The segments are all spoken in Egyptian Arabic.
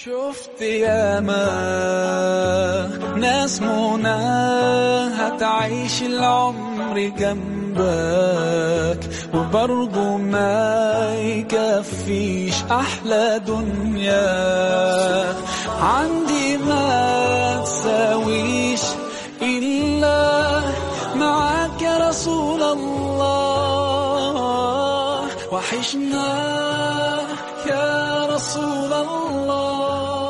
شفت ياما ناس منى هتعيش العمر جنبك وبرضه ما يكفيش أحلى دنيا عندي ما تساويش إلا معاك يا رسول الله وحشنا يا رسول الله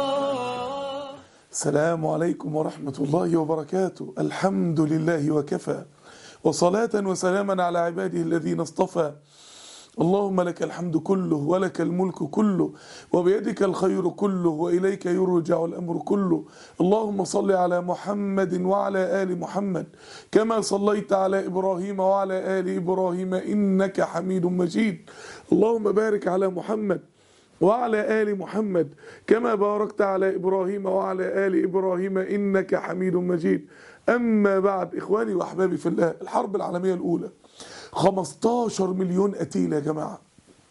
السلام عليكم ورحمة الله وبركاته الحمد لله وكفى وصلاة وسلاما على عباده الذين اصطفى اللهم لك الحمد كله ولك الملك كله وبيدك الخير كله وإليك يرجع الأمر كله اللهم صل على محمد وعلى آل محمد كما صليت على إبراهيم وعلى آل إبراهيم إنك حميد مجيد اللهم بارك على محمد وعلى آل محمد كما باركت على إبراهيم وعلى آل إبراهيم إنك حميد مجيد أما بعد إخواني وأحبابي في الله الحرب العالمية الأولى 15 مليون قتيل يا جماعة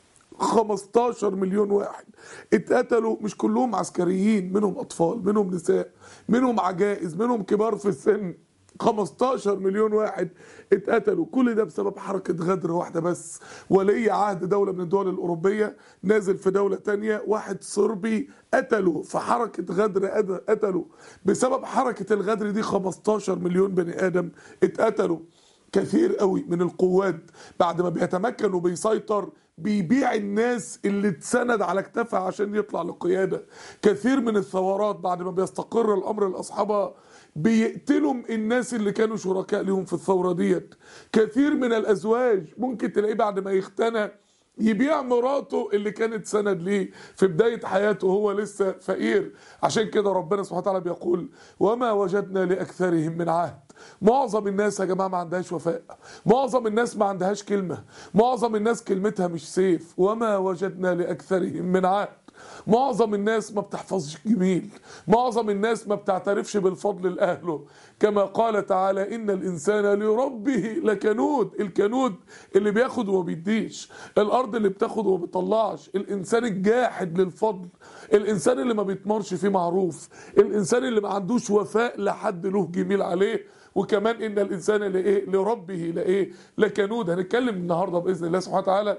15 مليون واحد اتقتلوا مش كلهم عسكريين منهم أطفال منهم نساء منهم عجائز منهم كبار في السن 15 مليون واحد اتقتلوا كل ده بسبب حركة غدر واحدة بس ولي عهد دولة من الدول الأوروبية نازل في دولة تانية واحد صربي قتلوا في حركة غدر قتلوا بسبب حركة الغدر دي 15 مليون بني آدم اتقتلوا كثير قوي من القوات بعد ما بيتمكن وبيسيطر بيبيع الناس اللي اتسند على كتافها عشان يطلع للقيادة كثير من الثورات بعد ما بيستقر الأمر لأصحابها بيقتلوا الناس اللي كانوا شركاء لهم في الثورة ديت كثير من الأزواج ممكن تلاقيه بعد ما يختنى يبيع مراته اللي كانت سند ليه في بداية حياته وهو لسه فقير عشان كده ربنا سبحانه وتعالى بيقول وما وجدنا لأكثرهم من عهد معظم الناس يا جماعة ما عندهاش وفاء معظم الناس ما عندهاش كلمة معظم الناس كلمتها مش سيف وما وجدنا لأكثرهم من عهد معظم الناس ما بتحفظش جميل معظم الناس ما بتعترفش بالفضل لأهله كما قال تعالى إن الإنسان لربه لكنود الكنود اللي بياخد وما بيديش الأرض اللي بتاخد وما بتطلعش الإنسان الجاحد للفضل الإنسان اللي ما بيتمرش فيه معروف الإنسان اللي ما عندوش وفاء لحد له جميل عليه وكمان إن الإنسان لإيه لربه لإيه لكنود هنتكلم النهاردة بإذن الله سبحانه وتعالى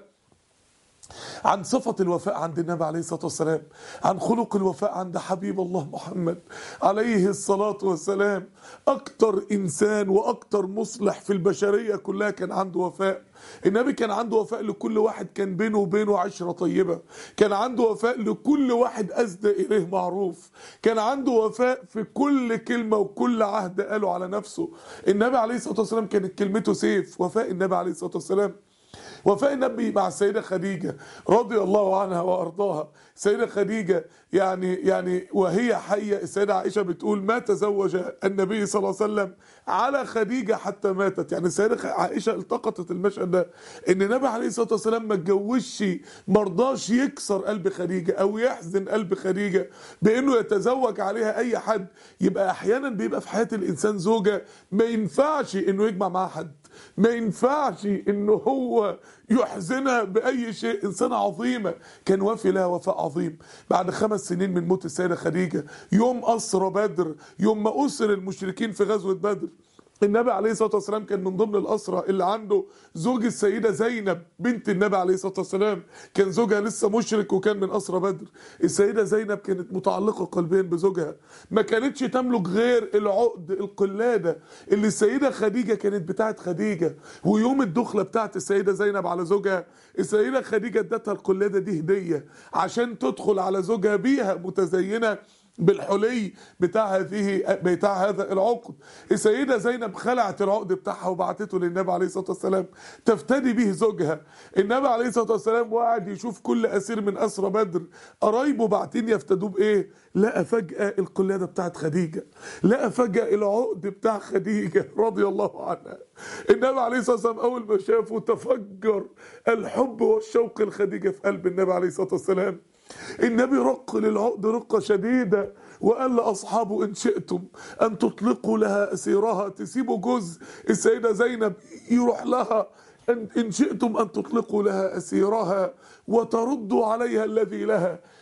عن صفة الوفاء عند النبي عليه الصلاة والسلام عن خلق الوفاء عند حبيب الله محمد عليه الصلاة والسلام أكتر إنسان وأكتر مصلح في البشرية كلها كان عنده وفاء النبي كان عنده وفاء لكل واحد كان بينه وبينه عشرة طيبة كان عنده وفاء لكل واحد أسدى إليه معروف كان عنده وفاء في كل كلمة وكل عهد قاله على نفسه النبي عليه الصلاة والسلام كانت كلمته سيف وفاء النبي عليه الصلاة والسلام وفاء النبي مع السيدة خديجة رضي الله عنها وأرضاها السيدة خديجة يعني يعني وهي حية السيدة عائشة بتقول ما تزوج النبي صلى الله عليه وسلم على خديجة حتى ماتت يعني السيدة عائشة التقطت المشهد ده ان النبي عليه الصلاة والسلام ما اتجوزش مرضاش يكسر قلب خديجة او يحزن قلب خديجة بانه يتزوج عليها اي حد يبقى احيانا بيبقى في حياة الانسان زوجة ما ينفعش انه يجمع معاها حد ما ينفعش انه هو يحزنها باي شيء انسانه عظيمه كان وافي لها وفاء عظيم بعد خمس سنين من موت السيده خديجه يوم اسرى بدر يوم ما اسر المشركين في غزوه بدر النبي عليه الصلاه والسلام كان من ضمن الاسرى اللي عنده زوج السيده زينب بنت النبي عليه الصلاه والسلام كان زوجها لسه مشرك وكان من اسرى بدر السيده زينب كانت متعلقه قلبيا بزوجها ما كانتش تملك غير العقد القلاده اللي السيده خديجه كانت بتاعت خديجه ويوم الدخله بتاعت السيده زينب على زوجها السيده خديجه ادتها القلاده دي هديه عشان تدخل على زوجها بيها متزينه بالحلي بتاع هذه بتاع هذا العقد السيده زينب خلعت العقد بتاعها وبعتته للنبي عليه الصلاه والسلام تفتدي به زوجها النبي عليه الصلاه والسلام وقعد يشوف كل اسير من اسرى بدر قرايبه باعتين يفتدوه بايه لقى فجاه القلاده بتاعت خديجه لقى فجاه العقد بتاع خديجه رضي الله عنها النبي عليه الصلاه والسلام اول ما شافه تفجر الحب والشوق لخديجه في قلب النبي عليه الصلاه والسلام النبي رق للعقد رقة شديدة وقال لأصحابه إن شئتم أن تطلقوا لها أسيرها تسيبوا جزء السيدة زينب يروح لها إن إن شئتم أن تطلقوا لها أسيرها وتردوا عليها الذي لها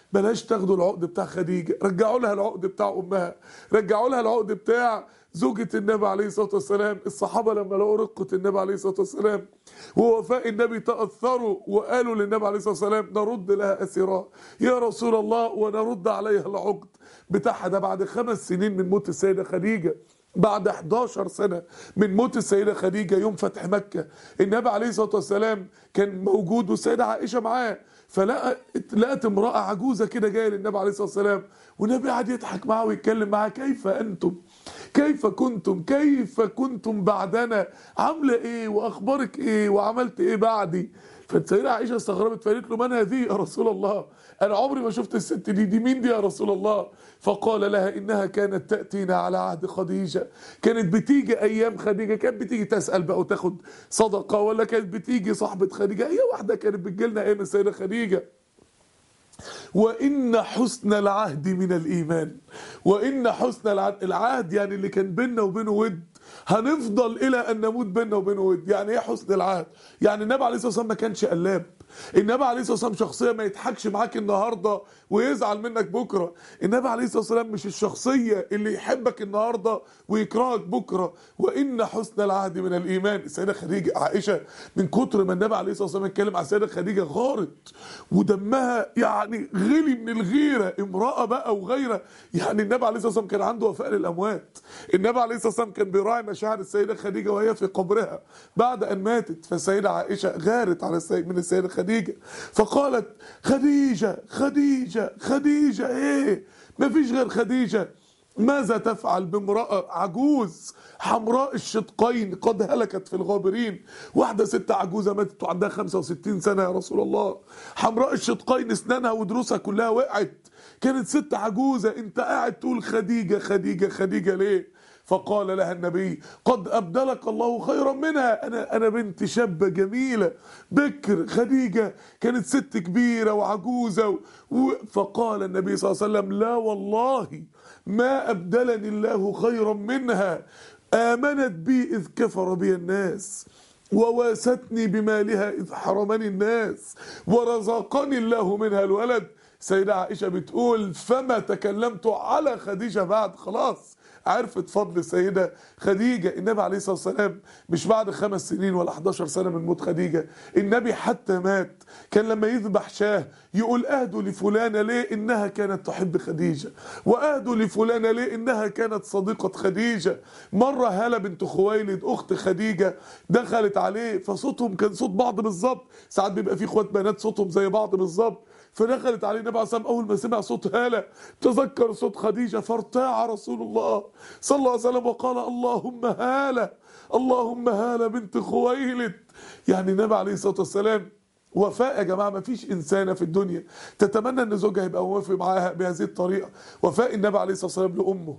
بلاش تاخدوا العقد بتاع خديجه رجعوا لها العقد بتاع امها رجعوا لها العقد بتاع زوجة النبي عليه الصلاة والسلام الصحابة لما لقوا رقة النبي عليه الصلاة والسلام ووفاء النبي تأثروا وقالوا للنبي عليه الصلاة والسلام نرد لها أسيرها يا رسول الله ونرد عليها العقد بتاعها ده بعد خمس سنين من موت السيدة خديجة بعد 11 سنة من موت السيدة خديجة يوم فتح مكة النبي عليه الصلاة والسلام كان موجود والسيدة عائشة معاه فلقت لقت امرأة عجوزة كده جاية للنبي عليه الصلاة والسلام والنبي قعد يضحك معاه ويتكلم معاه كيف أنتم كيف كنتم كيف كنتم بعدنا عاملة ايه واخبارك ايه وعملت ايه بعدي فالسيدة عائشة استغربت فقالت له من هذه يا رسول الله انا عمري ما شفت الست دي دي مين دي يا رسول الله فقال لها انها كانت تاتينا على عهد خديجه كانت بتيجي ايام خديجه كانت بتيجي تسال بقى وتاخد صدقه ولا كانت بتيجي صاحبه خديجه هي واحده كانت بتجي لنا ايام السيده خديجه وإن حسن العهد من الإيمان وإن حسن العهد العهد يعني اللي كان بيننا وبينه ود هنفضل إلى أن نموت بيننا وبينه ود يعني إيه حسن العهد يعني النبي عليه الصلاة والسلام ما كانش قلاب النبي عليه الصلاة والسلام شخصية ما يضحكش معاك النهاردة ويزعل منك بكرة النبي عليه الصلاة والسلام مش الشخصية اللي يحبك النهاردة ويكرهك بكرة وإن حسن العهد من الإيمان السيدة خديجة عائشة من كتر ما النبي عليه الصلاة والسلام اتكلم على السيدة خديجة غارت ودمها يعني غلي من الغيرة امرأة بقى وغيرة يعني النبي عليه الصلاة والسلام كان عنده وفاء للأموات النبي عليه الصلاة والسلام كان بيراعي مشاعر السيدة خديجة وهي في قبرها بعد أن ماتت فالسيدة عائشة غارت على السيد من السيدة خديجة فقالت خديجة خديجة خديجة ايه مفيش غير خديجة ماذا تفعل بامرأة عجوز حمراء الشدقين قد هلكت في الغابرين واحدة ست عجوزة ماتت وعندها 65 سنة يا رسول الله حمراء الشدقين اسنانها ودروسها كلها وقعت كانت ست عجوزة انت قاعد تقول خديجة خديجة خديجة ليه فقال لها النبي قد أبدلك الله خيرا منها أنا, أنا بنت شابة جميلة بكر خديجة كانت ست كبيرة وعجوزة و... فقال النبي صلى الله عليه وسلم لا والله ما أبدلني الله خيرا منها آمنت بي إذ كفر بي الناس وواستني بمالها إذ حرمني الناس ورزقني الله منها الولد سيدة عائشة بتقول فما تكلمت على خديجة بعد خلاص عرفت فضل السيدة خديجة النبي عليه الصلاة والسلام مش بعد خمس سنين ولا 11 سنة من موت خديجة النبي حتى مات كان لما يذبح شاه يقول اهدوا لفلانة ليه انها كانت تحب خديجة واهدوا لفلانة ليه انها كانت صديقة خديجة مرة هالة بنت خويلد اخت خديجة دخلت عليه فصوتهم كان صوت بعض بالظبط ساعات بيبقى في اخوات بنات صوتهم زي بعض بالظبط فدخلت عليه النبي عليه الصلاه والسلام اول ما سمع صوت هاله تذكر صوت خديجه فارتاع رسول الله صلى الله عليه وسلم وقال اللهم هاله اللهم هاله بنت خويلد يعني النبي عليه الصلاه والسلام وفاء يا جماعه ما فيش انسانه في الدنيا تتمنى ان زوجها يبقى موافق معاها بهذه الطريقه وفاء النبي عليه الصلاه والسلام لامه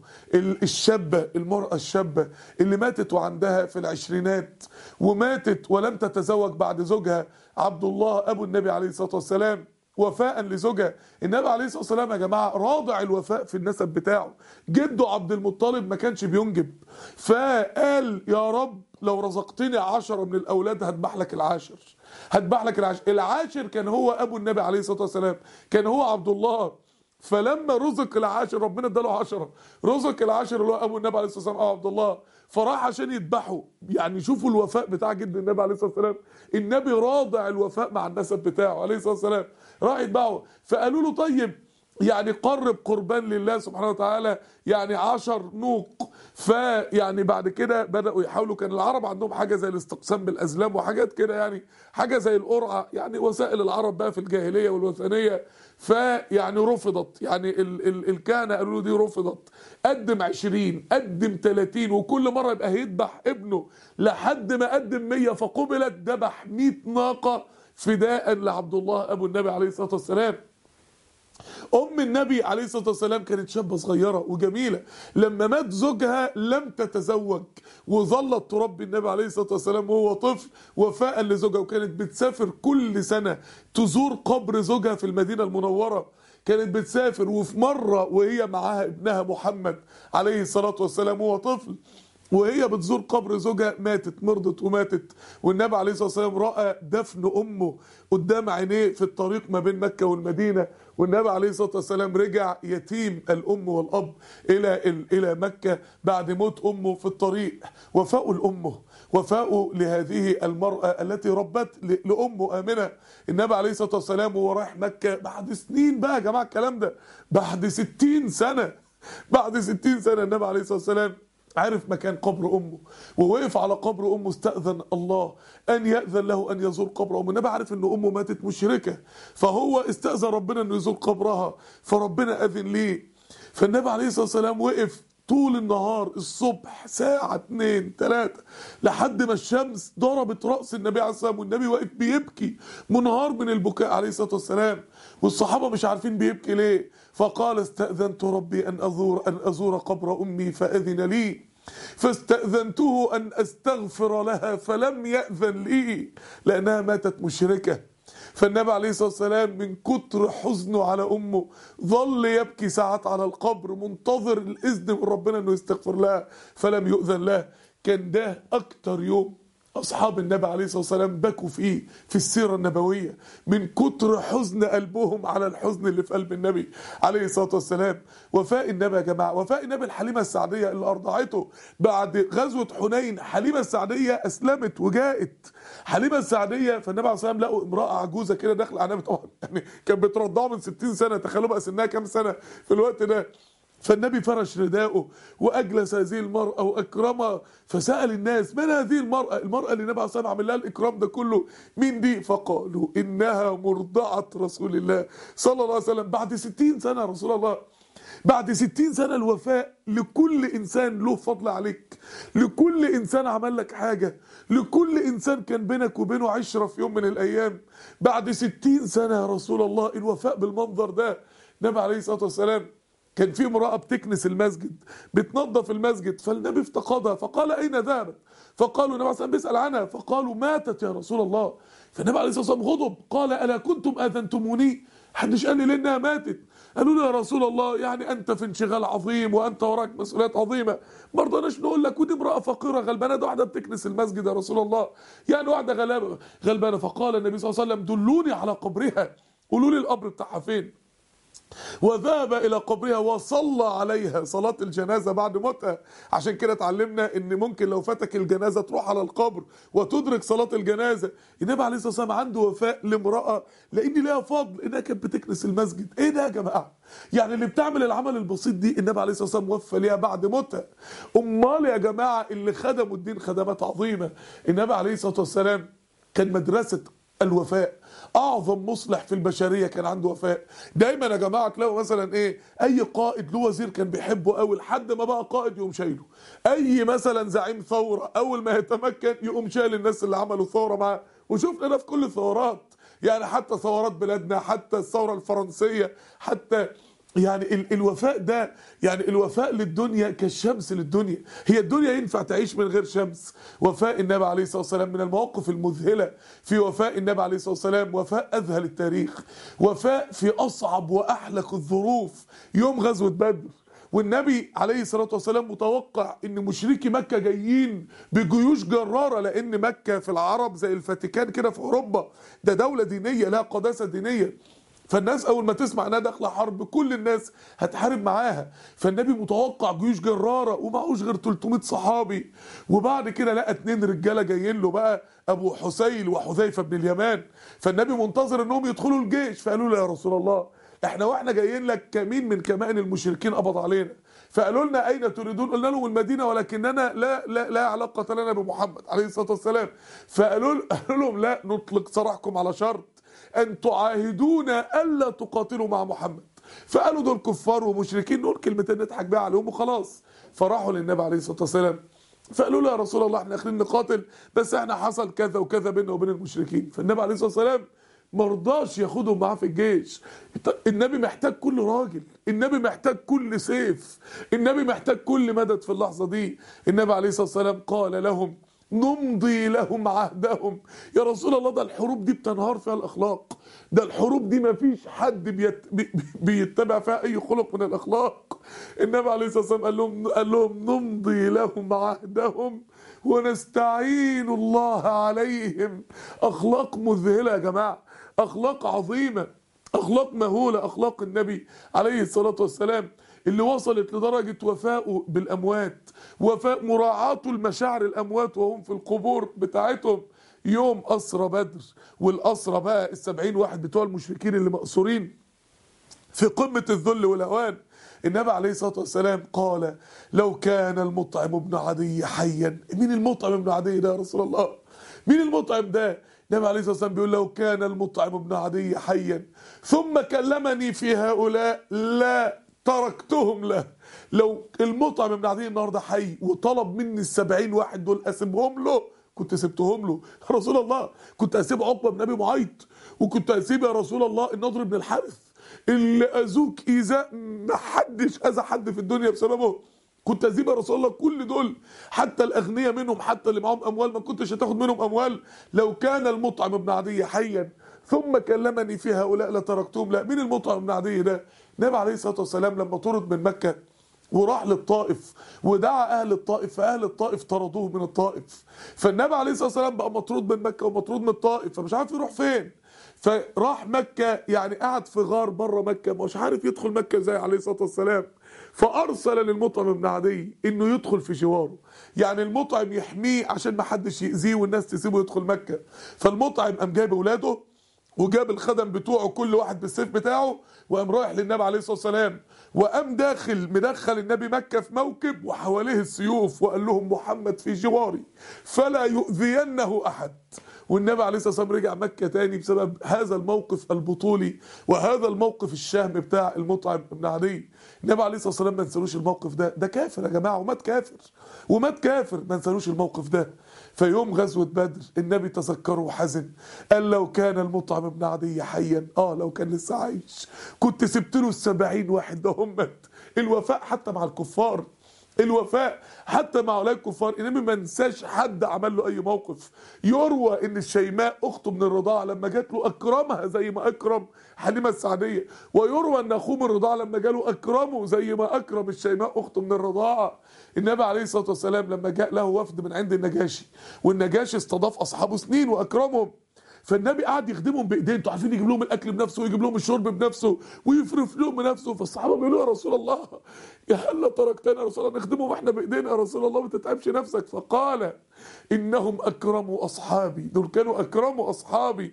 الشابه المراه الشابه اللي ماتت وعندها في العشرينات وماتت ولم تتزوج بعد زوجها عبد الله ابو النبي عليه الصلاه والسلام وفاء لزوجها النبي عليه الصلاه والسلام يا جماعه راضع الوفاء في النسب بتاعه جده عبد المطلب ما كانش بينجب فقال يا رب لو رزقتني عشرة من الاولاد هذبح لك العاشر هذبح لك العاشر العاشر كان هو ابو النبي عليه الصلاه والسلام كان هو عبد الله فلما رزق العاشر ربنا اداله عشرة رزق العاشر اللي هو ابو النبي عليه الصلاه والسلام ابو عبد الله فراح عشان يذبحه يعني شوفوا الوفاء بتاع جد النبي عليه الصلاه والسلام النبي راضع الوفاء مع النسب بتاعه عليه الصلاه والسلام راح يذبحه فقالوا له طيب يعني قرب قربان لله سبحانه وتعالى يعني عشر نوق فيعني بعد كده بدأوا يحاولوا كان العرب عندهم حاجة زي الاستقسام بالأزلام وحاجات كده يعني حاجة زي القرعة يعني وسائل العرب بقى في الجاهلية والوثنية فيعني رفضت يعني ال ال الكهنة قالوا له دي رفضت قدم عشرين قدم تلاتين وكل مرة يبقى هيذبح ابنه لحد ما قدم مية فقبلت ذبح مئة ناقة فداء لعبد الله أبو النبي عليه الصلاة والسلام ام النبي عليه الصلاه والسلام كانت شابه صغيره وجميله لما مات زوجها لم تتزوج وظلت تربي النبي عليه الصلاه والسلام وهو طفل وفاء لزوجها وكانت بتسافر كل سنه تزور قبر زوجها في المدينه المنوره كانت بتسافر وفي مره وهي معاها ابنها محمد عليه الصلاه والسلام وهو طفل وهي بتزور قبر زوجها ماتت مرضت وماتت والنبي عليه الصلاه والسلام راى دفن امه قدام عينيه في الطريق ما بين مكه والمدينه والنبي عليه الصلاه والسلام رجع يتيم الام والاب الى الى مكه بعد موت امه في الطريق وفاء لامه وفاء لهذه المراه التي ربت لامه امنه النبي عليه الصلاه والسلام وهو رايح مكه بعد سنين بقى يا جماعه الكلام ده بعد 60 سنه بعد 60 سنه النبي عليه الصلاه والسلام عرف مكان قبر امه ووقف على قبر امه استاذن الله ان ياذن له ان يزور قبر امه النبي عارف ان امه ماتت مشركه فهو استاذن ربنا انه يزور قبرها فربنا اذن ليه فالنبي عليه الصلاه والسلام وقف طول النهار الصبح ساعة اتنين تلاتة لحد ما الشمس ضربت رأس النبي عليه الصلاة والسلام والنبي واقف بيبكي منهار من البكاء عليه الصلاة والسلام والصحابة مش عارفين بيبكي ليه فقال استأذنت ربي أن أزور أن أزور قبر أمي فأذن لي فاستأذنته أن أستغفر لها فلم يأذن لي لأنها ماتت مشركة فالنبي عليه الصلاة والسلام من كتر حزنه على أمه ظل يبكي ساعات على القبر منتظر الإذن من ربنا أنه يستغفر لها فلم يؤذن له كان ده أكتر يوم أصحاب النبي عليه الصلاة والسلام بكوا فيه في السيرة النبوية من كتر حزن قلبهم على الحزن اللي في قلب النبي عليه الصلاة والسلام وفاء النبي يا جماعة وفاء النبي الحليمة السعدية اللي أرضعته بعد غزوة حنين حليمة السعدية أسلمت وجاءت حليمة السعدية فالنبي عليه الصلاة والسلام لقوا امرأة عجوزة كده داخلة على النبي طبعا يعني كانت بترضعه من 60 سنة تخيلوا بقى سنها كام سنة في الوقت ده فالنبي فرش رداءه واجلس هذه المراه واكرمها فسال الناس من هذه المراه؟ المراه اللي النبي عليه الصلاه والسلام عمل لها الاكرام ده كله مين دي؟ فقالوا انها مرضعه رسول الله صلى الله عليه وسلم بعد 60 سنه يا رسول الله بعد 60 سنه الوفاء لكل انسان له فضل عليك لكل انسان عمل لك حاجه لكل انسان كان بينك وبينه عشره في يوم من الايام بعد 60 سنه يا رسول الله الوفاء بالمنظر ده النبي عليه الصلاه والسلام كان في امرأة بتكنس المسجد بتنظف المسجد فالنبي افتقدها فقال أين ذهبت فقالوا النبي عليه الصلاة والسلام بيسأل عنها فقالوا ماتت يا رسول الله فالنبي عليه الصلاة والسلام غضب قال ألا كنتم آذنتموني حدش قال لي لأنها ماتت قالوا له يا رسول الله يعني أنت في انشغال عظيم وأنت وراك مسؤوليات عظيمة ما رضناش نقول لك ودي امرأة فقيرة غلبانة ده واحدة بتكنس المسجد يا رسول الله يعني واحدة غلابة غلبانة فقال النبي صلى الله عليه وسلم دلوني على قبرها قولوا لي القبر بتاعها فين وذهب الى قبرها وصلى عليها صلاه الجنازه بعد موتها عشان كده اتعلمنا ان ممكن لو فاتك الجنازه تروح على القبر وتدرك صلاه الجنازه النبي عليه الصلاه والسلام عنده وفاء لامراه لان ليها فضل انها كانت بتكنس المسجد ايه ده يا جماعه يعني اللي بتعمل العمل البسيط دي النبي عليه الصلاه والسلام وفى ليها بعد موتها امال يا جماعه اللي خدموا الدين خدمات عظيمه النبي عليه الصلاه والسلام كان مدرسه الوفاء اعظم مصلح في البشريه كان عنده وفاء دايما يا جماعه تلاقوا مثلا ايه اي قائد له وزير كان بيحبه قوي لحد ما بقى قائد يقوم شايله اي مثلا زعيم ثوره اول ما يتمكن يقوم شايل الناس اللي عملوا ثوره معاه وشفنا ده في كل الثورات يعني حتى ثورات بلادنا حتى الثوره الفرنسيه حتى يعني ال الوفاء ده يعني الوفاء للدنيا كالشمس للدنيا هي الدنيا ينفع تعيش من غير شمس وفاء النبي عليه الصلاة والسلام من المواقف المذهلة في وفاء النبي عليه الصلاة والسلام وفاء أذهل التاريخ وفاء في أصعب وأحلك الظروف يوم غزوة بدر والنبي عليه الصلاة والسلام متوقع ان مشركي مكة جايين بجيوش جرارة لان مكة في العرب زي الفاتيكان كده في اوروبا ده دولة دينية لها قداسة دينية فالناس اول ما تسمع انها داخله حرب كل الناس هتحارب معاها فالنبي متوقع جيوش جراره ومعهوش غير 300 صحابي وبعد كده لقى اتنين رجاله جايين له بقى ابو حسيل وحذيفه بن اليمان فالنبي منتظر انهم يدخلوا الجيش فقالوا له يا رسول الله احنا واحنا جايين لك كمين من كمائن المشركين قبض علينا فقالوا لنا اين تريدون قلنا لهم المدينه ولكننا لا لا لا علاقه لنا بمحمد عليه الصلاه والسلام فقالوا قالوا لهم لا نطلق سراحكم على شرط ان تعاهدونا الا تقاتلوا مع محمد فقالوا دول كفار ومشركين نقول كلمتين نضحك بيها عليهم وخلاص فراحوا للنبي عليه الصلاه والسلام فقالوا له يا رسول الله احنا اخرين نقاتل بس احنا حصل كذا وكذا بيننا وبين المشركين فالنبي عليه الصلاه والسلام ما رضاش ياخدهم معاه في الجيش النبي محتاج كل راجل النبي محتاج كل سيف النبي محتاج كل مدد في اللحظه دي النبي عليه الصلاه والسلام قال لهم نمضي لهم عهدهم يا رسول الله ده الحروب دي بتنهار فيها الاخلاق ده الحروب دي ما فيش حد بيت بي بيتبع فيها اي خلق من الاخلاق النبي عليه الصلاه والسلام قال لهم قال لهم نمضي لهم عهدهم ونستعين الله عليهم اخلاق مذهله يا جماعه اخلاق عظيمه اخلاق مهوله اخلاق النبي عليه الصلاه والسلام اللي وصلت لدرجه وفائه بالاموات وفاء مراعاته لمشاعر الاموات وهم في القبور بتاعتهم يوم اسرى بدر والاسرى بقى السبعين واحد بتوع المشركين اللي مأسورين في قمة الذل والهوان النبي عليه الصلاة والسلام قال لو كان المطعم ابن عدي حيا مين المطعم ابن عدي ده يا رسول الله مين المطعم ده النبي عليه الصلاة والسلام بيقول لو كان المطعم ابن عدي حيا ثم كلمني في هؤلاء لا تركتهم له لو المطعم ابن عدي النهارده حي وطلب مني السبعين واحد دول اسيبهم له كنت سبتهم له يا رسول الله كنت اسيب عقبه بن ابي معيط وكنت اسيب يا رسول الله النضر بن الحارث اللي اذوك ايذاء ما حدش اذى حد في الدنيا بسببه كنت اسيب يا رسول الله كل دول حتى الاغنياء منهم حتى اللي معاهم اموال ما كنتش هتاخد منهم اموال لو كان المطعم ابن عدي حيا ثم كلمني في هؤلاء لتركتهم لا مين المطعم ابن عدي ده النبي عليه الصلاه والسلام لما طرد من مكه وراح للطائف ودعا اهل الطائف فاهل الطائف طردوه من الطائف فالنبي عليه الصلاه والسلام بقى مطرود من مكه ومطرود من الطائف فمش عارف يروح فين فراح مكه يعني قعد في غار بره مكه مش عارف يدخل مكه ازاي عليه الصلاه والسلام فارسل للمطعم بن عدي انه يدخل في جواره يعني المطعم يحميه عشان ما حدش ياذيه والناس تسيبه يدخل مكه فالمطعم قام جايب اولاده وجاب الخدم بتوعه كل واحد بالسيف بتاعه وقام رايح للنبي عليه الصلاه والسلام وقام داخل مدخل النبي مكه في موكب وحواليه السيوف وقال لهم محمد في جواري فلا يؤذينه احد والنبي عليه الصلاه والسلام رجع مكه تاني بسبب هذا الموقف البطولي وهذا الموقف الشهم بتاع المطعم بن عدي النبي عليه الصلاه والسلام ما نسالوش الموقف ده ده كافر يا جماعه ومات كافر ومات كافر ما نسالوش الموقف ده فيوم غزوه بدر النبي تذكره وحزن قال لو كان المطعم بن عدي حيا اه لو كان لسه عايش كنت سبت له السبعين واحد ده همت الوفاء حتى مع الكفار الوفاء حتى مع اولئك الكفار النبي ما انساش حد عمل له اي موقف يروى ان الشيماء اخته من الرضاعه لما جات له اكرمها زي ما اكرم حليمه السعديه ويروى ان اخوه من الرضاعه لما جاله اكرمه زي ما اكرم الشيماء اخته من الرضاعه النبي عليه الصلاه والسلام لما جاء له وفد من عند النجاشي والنجاشي استضاف اصحابه سنين واكرمهم فالنبي قعد يخدمهم بايديه انتوا عارفين يجيب لهم الاكل بنفسه ويجيب لهم الشرب بنفسه ويفرف لهم بنفسه فالصحابه بيقولوا يا رسول الله يا هلا تركتنا يا رسول الله نخدمهم احنا بايدينا يا رسول الله ما تتعبش نفسك فقال انهم اكرموا اصحابي دول كانوا اكرموا اصحابي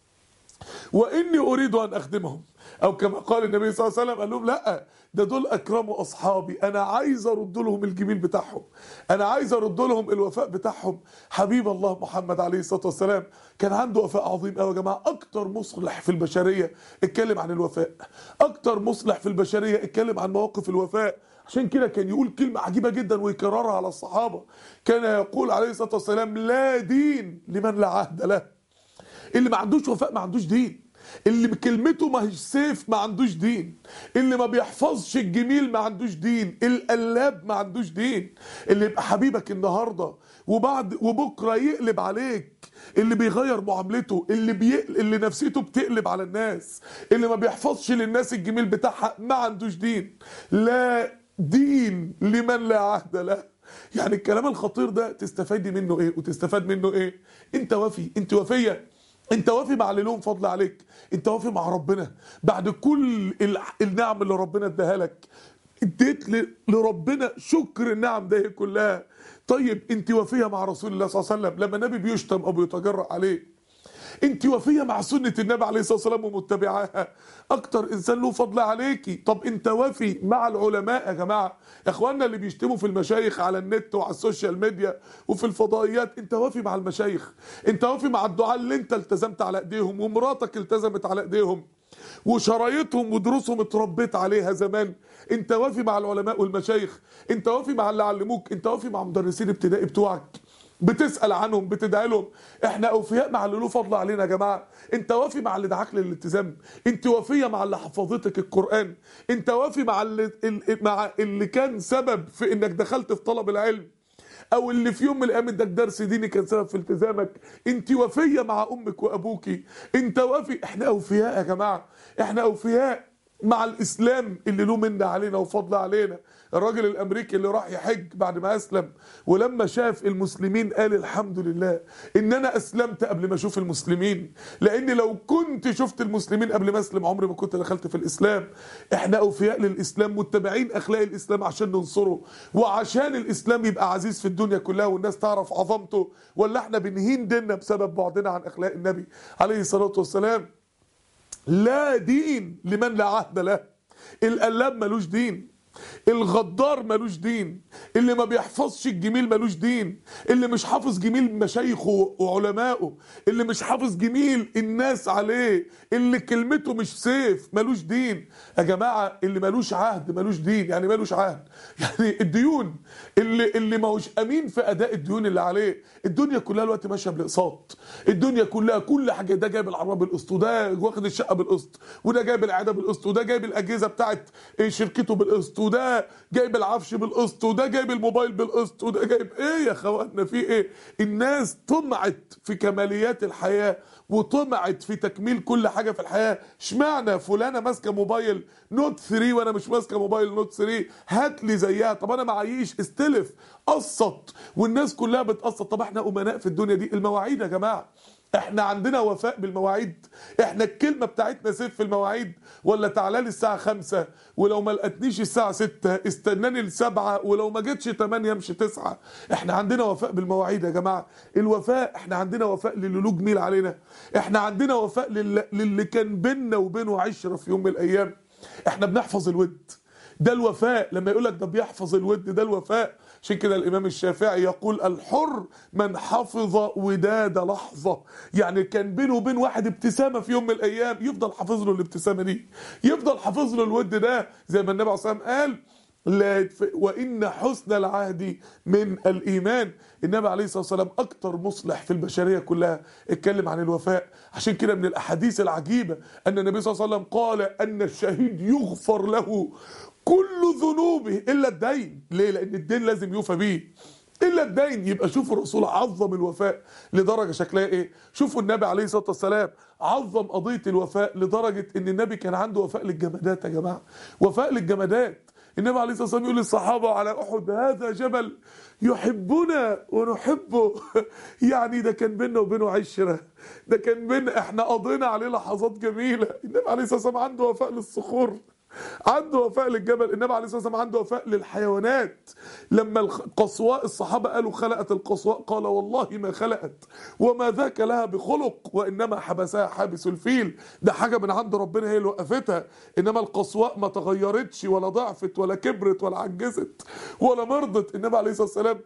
واني اريد ان اخدمهم او كما قال النبي صلى الله عليه وسلم قال لهم لا ده دول اكرموا اصحابي انا عايز ارد لهم الجميل بتاعهم انا عايز ارد لهم الوفاء بتاعهم حبيب الله محمد عليه الصلاه والسلام كان عنده وفاء عظيم قوي يا جماعه اكتر مصلح في البشريه اتكلم عن الوفاء اكتر مصلح في البشريه اتكلم عن مواقف الوفاء عشان كده كان يقول كلمة عجيبة جدا ويكررها على الصحابة كان يقول عليه الصلاة والسلام لا دين لمن لا عهد له اللي ما عندوش وفاء ما عندوش دين اللي بكلمته ما هيش سيف ما عندوش دين اللي ما بيحفظش الجميل ما عندوش دين القلاب ما عندوش دين اللي يبقى حبيبك النهارده وبعد وبكره يقلب عليك اللي بيغير معاملته اللي بيقل اللي نفسيته بتقلب على الناس اللي ما بيحفظش للناس الجميل بتاعها ما عندوش دين لا دين لمن لا عهد له يعني الكلام الخطير ده تستفادي منه ايه وتستفاد منه ايه انت وفي انت وفيه انت وافي مع اللي لهم فضل عليك انت وافي مع ربنا بعد كل النعم اللي ربنا اداها لك اديت لربنا شكر النعم ده كلها طيب انت وفيه مع رسول الله صلى الله عليه وسلم لما النبي بيشتم او بيتجرأ عليه انت وفيه مع سنة النبي عليه الصلاة والسلام ومتبعاها اكتر انسان له فضل عليكي طب انت وافي مع العلماء يا جماعة اخواننا اللي بيشتموا في المشايخ على النت وعلى السوشيال ميديا وفي الفضائيات انت وافي مع المشايخ انت وافي مع الدعاء اللي انت التزمت على ايديهم ومراتك التزمت على ايديهم وشرايطهم ودروسهم اتربيت عليها زمان انت وافي مع العلماء والمشايخ انت وافي مع اللي علموك انت وافي مع مدرسين ابتدائي بتوعك بتسأل عنهم بتدعي لهم احنا اوفياء مع اللي له فضل علينا يا جماعه انت وافي مع اللي دعاك للالتزام انت وافيه مع اللي حفظتك القران انت وافي مع اللي مع اللي كان سبب في انك دخلت في طلب العلم او اللي في يوم من الايام اداك درس ديني كان سبب في التزامك انت وفيه مع امك وابوكي انت وافي احنا اوفياء يا جماعه احنا اوفياء مع الاسلام اللي له منه علينا وفضل علينا الراجل الامريكي اللي راح يحج بعد ما اسلم ولما شاف المسلمين قال الحمد لله ان انا اسلمت قبل ما اشوف المسلمين لان لو كنت شفت المسلمين قبل ما اسلم عمري ما كنت دخلت في الاسلام احنا اوفياء للاسلام متبعين اخلاق الاسلام عشان ننصره وعشان الاسلام يبقى عزيز في الدنيا كلها والناس تعرف عظمته ولا احنا بنهين ديننا بسبب بعدنا عن اخلاق النبي عليه الصلاه والسلام لا دين لمن لا عهد له القلاب ملوش دين الغدار ملوش دين اللي ما بيحفظش الجميل ملوش دين اللي مش حافظ جميل مشايخه وعلمائه اللي مش حافظ جميل الناس عليه اللي كلمته مش سيف ملوش دين يا جماعة اللي ملوش عهد ملوش دين يعني ملوش عهد يعني الديون اللي اللي ما هوش امين في اداء الديون اللي عليه الدنيا كلها الوقت ماشيه بالاقساط الدنيا كلها كل حاجه ده جايب العربيه بالقسط وده واخد الشقه بالقسط وده جايب العياده بالقسط وده جايب الاجهزه بتاعت شركته بالقسط وده جايب العفش بالقسط وده جايب الموبايل بالقسط وده جايب ايه يا اخوانا في ايه الناس طمعت في كماليات الحياه وطمعت في تكميل كل حاجه في الحياه اشمعنى فلانه ماسكه موبايل نوت 3 وانا مش ماسكه موبايل نوت 3 هات لي زيها طب انا معيش استلف قسط والناس كلها بتقسط طب احنا امناء في الدنيا دي المواعيد يا جماعه احنا عندنا وفاء بالمواعيد احنا الكلمة بتاعتنا سيف في المواعيد ولا تعالى لي الساعة خمسة ولو ما لقتنيش الساعة ستة استناني لسبعة ولو ما جتش تمانية امشي تسعة احنا عندنا وفاء بالمواعيد يا جماعة الوفاء احنا عندنا وفاء للي له جميل علينا احنا عندنا وفاء للي, للي كان بينا وبينه عشرة في يوم من الايام احنا بنحفظ الود ده الوفاء لما يقول لك ده بيحفظ الود ده الوفاء عشان كده الامام الشافعي يقول الحر من حفظ وداد لحظه يعني كان بينه وبين واحد ابتسامه في يوم من الايام يفضل حافظ له الابتسامه دي يفضل حافظ له الود ده زي ما النبي عليه الصلاه والسلام قال لا وان حسن العهد من الايمان النبي عليه الصلاه والسلام اكتر مصلح في البشريه كلها اتكلم عن الوفاء عشان كده من الاحاديث العجيبه ان النبي صلى الله عليه وسلم قال ان الشهيد يغفر له كل ذنوبه الا الدين ليه لان الدين لازم يوفى بيه الا الدين يبقى شوفوا الرسول عظم الوفاء لدرجه شكلها ايه شوفوا النبي عليه الصلاه والسلام عظم قضيه الوفاء لدرجه ان النبي كان عنده وفاء للجمادات يا جماعه وفاء للجمادات النبي عليه الصلاه والسلام يقول للصحابه على احد هذا جبل يحبنا ونحبه يعني ده كان بيننا وبينه عشره ده كان بينا احنا قضينا عليه لحظات جميله النبي عليه الصلاه والسلام عنده وفاء للصخور عنده وفاء للجبل النبي عليه الصلاه والسلام عنده وفاء للحيوانات لما القصواء الصحابه قالوا خلقت القصواء قال والله ما خلقت وما ذاك لها بخلق وانما حبسها حابس الفيل ده حاجه من عند ربنا هي اللي وقفتها انما القصواء ما تغيرتش ولا ضعفت ولا كبرت ولا عجزت ولا مرضت النبي عليه الصلاه والسلام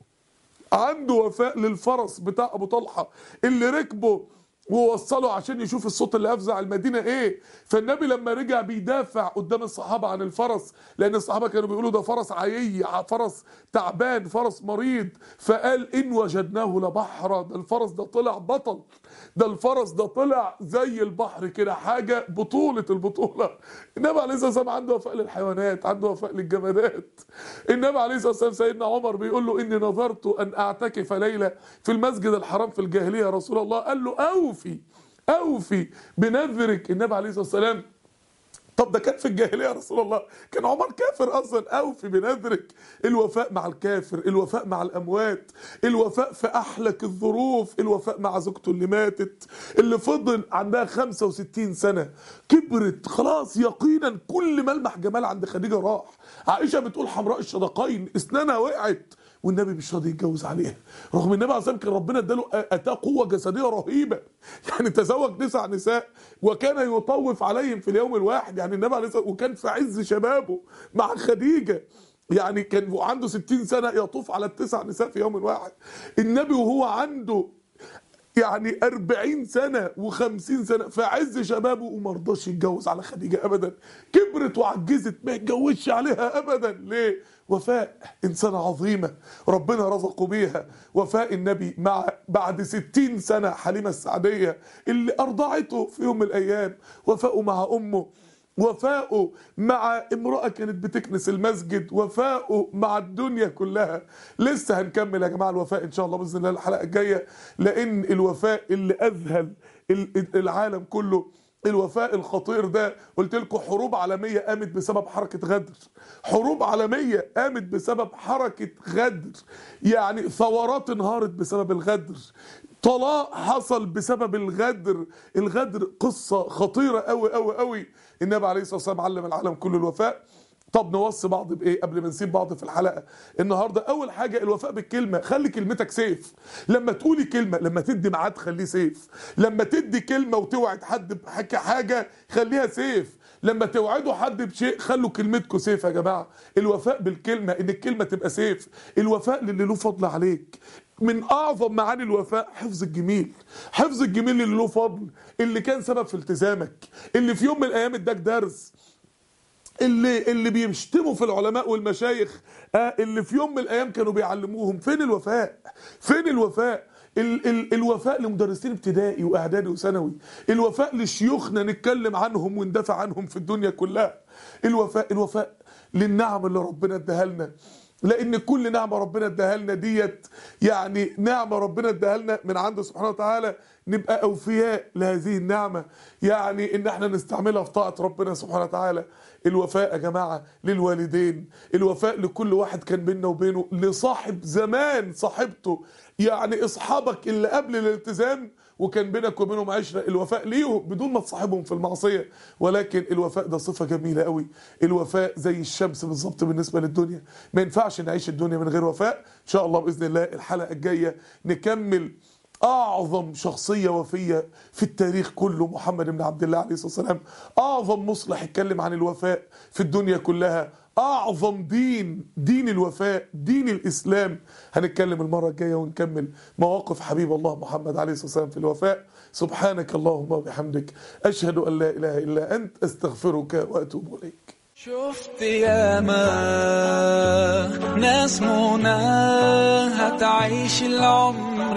عنده وفاء للفرس بتاع ابو طلحه اللي ركبه ووصله عشان يشوف الصوت اللي افزع المدينه ايه فالنبي لما رجع بيدافع قدام الصحابه عن الفرس لان الصحابه كانوا بيقولوا ده فرس عيي فرس تعبان فرس مريض فقال ان وجدناه لبحرا ده الفرس ده طلع بطل ده الفرس ده طلع زي البحر كده حاجه بطوله البطوله النبي عليه الصلاه والسلام عنده وفاء للحيوانات عنده وفاء للجمادات النبي عليه الصلاه والسلام سيدنا عمر بيقول له اني نظرت ان اعتكف ليله في المسجد الحرام في الجاهليه يا رسول الله قال له اوفي اوفي بنذرك النبي عليه الصلاه والسلام طب ده كان في الجاهليه يا رسول الله كان عمر كافر اصلا اوفي بنذرك الوفاء مع الكافر الوفاء مع الاموات الوفاء في احلك الظروف الوفاء مع زوجته اللي ماتت اللي فضل عندها 65 سنه كبرت خلاص يقينا كل ملمح جمال عند خديجه راح عائشه بتقول حمراء الشدقين اسنانها وقعت والنبي مش راضي يتجوز عليها رغم النبي عليه الصلاه كان ربنا اداله اتاه قوه جسديه رهيبه يعني تزوج تسع نساء وكان يطوف عليهم في اليوم الواحد يعني النبي عليه الصلاه وكان في عز شبابه مع خديجه يعني كان عنده 60 سنه يطوف على التسع نساء في يوم واحد النبي وهو عنده يعني 40 سنة و50 سنة في عز شبابه وما رضاش يتجوز على خديجة أبدا كبرت وعجزت ما يتجوزش عليها أبدا ليه؟ وفاء إنسانة عظيمة ربنا رزقه بيها وفاء النبي مع بعد 60 سنة حليمة السعدية اللي أرضعته في يوم من الأيام وفاءه مع أمه وفاؤه مع امرأة كانت بتكنس المسجد وفاؤه مع الدنيا كلها لسه هنكمل يا جماعة الوفاء إن شاء الله بإذن الله الحلقة الجاية لأن الوفاء اللي أذهل العالم كله الوفاء الخطير ده قلت لكم حروب عالمية قامت بسبب حركة غدر حروب عالمية قامت بسبب حركة غدر يعني ثورات انهارت بسبب الغدر طلاق حصل بسبب الغدر الغدر قصة خطيرة قوي قوي قوي النبي عليه الصلاة والسلام علم العالم كله الوفاء طب نوصي بعض بايه قبل ما نسيب بعض في الحلقه النهارده اول حاجه الوفاء بالكلمه خلي كلمتك سيف لما تقولي كلمه لما تدي ميعاد خليه سيف لما تدي كلمه وتوعد حد بحاجه حاجه خليها سيف لما توعدوا حد بشيء خلوا كلمتكم سيف يا جماعه الوفاء بالكلمه ان الكلمه تبقى سيف الوفاء للي له فضل عليك من اعظم معاني الوفاء حفظ الجميل حفظ الجميل اللي له فضل اللي كان سبب في التزامك اللي في يوم من الايام اداك درس اللي اللي بيشتموا في العلماء والمشايخ آه اللي في يوم من الايام كانوا بيعلموهم فين الوفاء فين الوفاء ال ال الوفاء لمدرسين ابتدائي واعدادي وثانوي الوفاء لشيوخنا نتكلم عنهم وندافع عنهم في الدنيا كلها الوفاء الوفاء للنعم اللي ربنا اداها لنا لان كل نعمه ربنا اداها لنا ديت يعني نعمه ربنا اداها لنا من عنده سبحانه وتعالى نبقى اوفياء لهذه النعمه يعني ان احنا نستعملها في طاعه ربنا سبحانه وتعالى الوفاء يا جماعه للوالدين الوفاء لكل واحد كان بيننا وبينه لصاحب زمان صاحبته يعني اصحابك اللي قبل الالتزام وكان بينك وبينهم عشره الوفاء ليهم بدون ما تصاحبهم في المعصيه ولكن الوفاء ده صفه جميله قوي الوفاء زي الشمس بالظبط بالنسبه للدنيا ما ينفعش نعيش الدنيا من غير وفاء ان شاء الله باذن الله الحلقه الجايه نكمل اعظم شخصيه وفيه في التاريخ كله محمد بن عبد الله عليه الصلاه والسلام اعظم مصلح اتكلم عن الوفاء في الدنيا كلها اعظم دين دين الوفاء دين الاسلام هنتكلم المره الجايه ونكمل مواقف حبيب الله محمد عليه الصلاه والسلام في الوفاء سبحانك اللهم وبحمدك اشهد ان لا اله الا انت استغفرك واتوب اليك شفت ياما ناس منى هتعيش العمر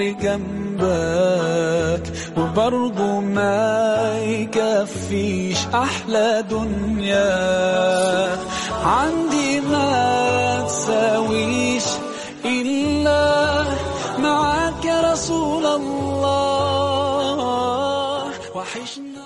جنبك وبرضه ما يكفيش احلى دنيا عندي ما تساويش الا معاك يا رسول الله وحشنا